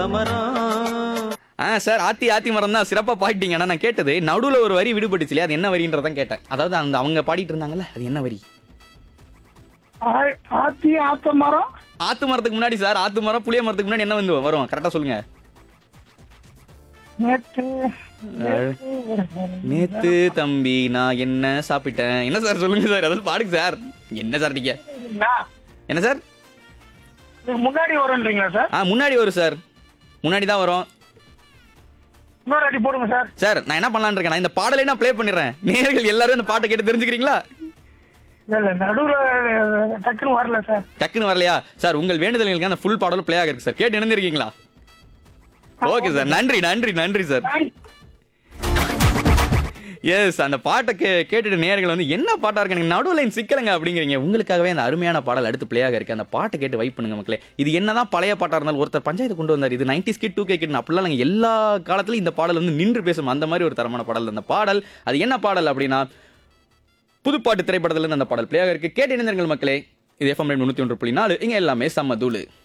ஆ sir ஆத்தி ஆத்தி மரம் தான் சிறப்பா பாடிட்டீங்க ஆனா நான் கேட்டது நடுவுல ஒரு வரி விடுபட்டுச்சு இல்லையா அது என்ன வரின்றதான் கேட்டேன் அதாவது அந்த அவங்க பாடிட்டு இருந்தாங்கல்ல அது என்ன வரி ஆ- ஆத்தி ஆத்த மரம் ஆத்து மரத்துக்கு முன்னாடி சார் ஆத்து மரம் புளிய மரத்துக்கு முன்னாடி என்ன வந்து வரும் கரெக்டா சொல்லுங்க நேற்று நேத்து தம்பி நான் என்ன சாப்பிட்டேன் என்ன சார் சொல்லுங்க சார் அதாவது பாடுங்க சார் என்ன சார் நீங்க நான் என்ன சார் இதுக்கு முன்னாடி வரும்ன்றீங்களா சார் ஆ முன்னாடி வரும் சார் முன்னாடி தான் வரும் இன்னொரு அடி போடுங்க சார் சார் நான் என்ன பண்ணலாம்னு இருக்கேன் நான் இந்த பாடலை நான் ப்ளே பண்ணிடுறேன் நேர்கள் எல்லாரும் இந்த பாட்டை கேட்டு தெரிஞ்சுக்கிறீங்களா இல்ல இல்ல நடுவுல டக்குன்னு வரல சார் டக்குன்னு வரலையா சார் உங்கள் வேண்டுதல்களுக்கு அந்த ஃபுல் பாடலும் ப்ளே ஆகிருக்கு சார் கேட்டு இணைந்திருக்கீங்களா ஓகே சார் நன்றி நன்றி நன்றி சார் எஸ் அந்த பாட்டை கே கேட்டுட்டு நேர்கள் வந்து என்ன பாட்டா இருக்கு எனக்கு நடுவு லைன் சிக்கலங்க அப்படிங்கிறீங்க உங்களுக்காகவே அந்த அருமையான பாடல் அடுத்து பிளேயாக இருக்கு அந்த பாட்டை கேட்டு வைப் பண்ணுங்க மக்களே இது என்னதான் பழைய பாட்டா இருந்தாலும் ஒருத்தர் பஞ்சாயத்து கொண்டு வந்தார் இது ninety skit two K kid அப்படிலாம் நாங்கள் எல்லா காலத்துலயும் இந்த பாடல் வந்து நின்று பேசும் அந்த மாதிரி ஒரு தரமான பாடல் அந்த பாடல் அது என்ன பாடல் அப்படின்னா புதுப்பாட்டு திரைப்படத்துல இருந்து அந்த பாடல் பிளேயாக இருக்கு கேட்டு இணைந்தர்கள் மக்களே இது எஃப்எம் முன்னூத்தி ஒன்று புள்ளி நாலு இங்க எல்லாமே செம்ம தூளு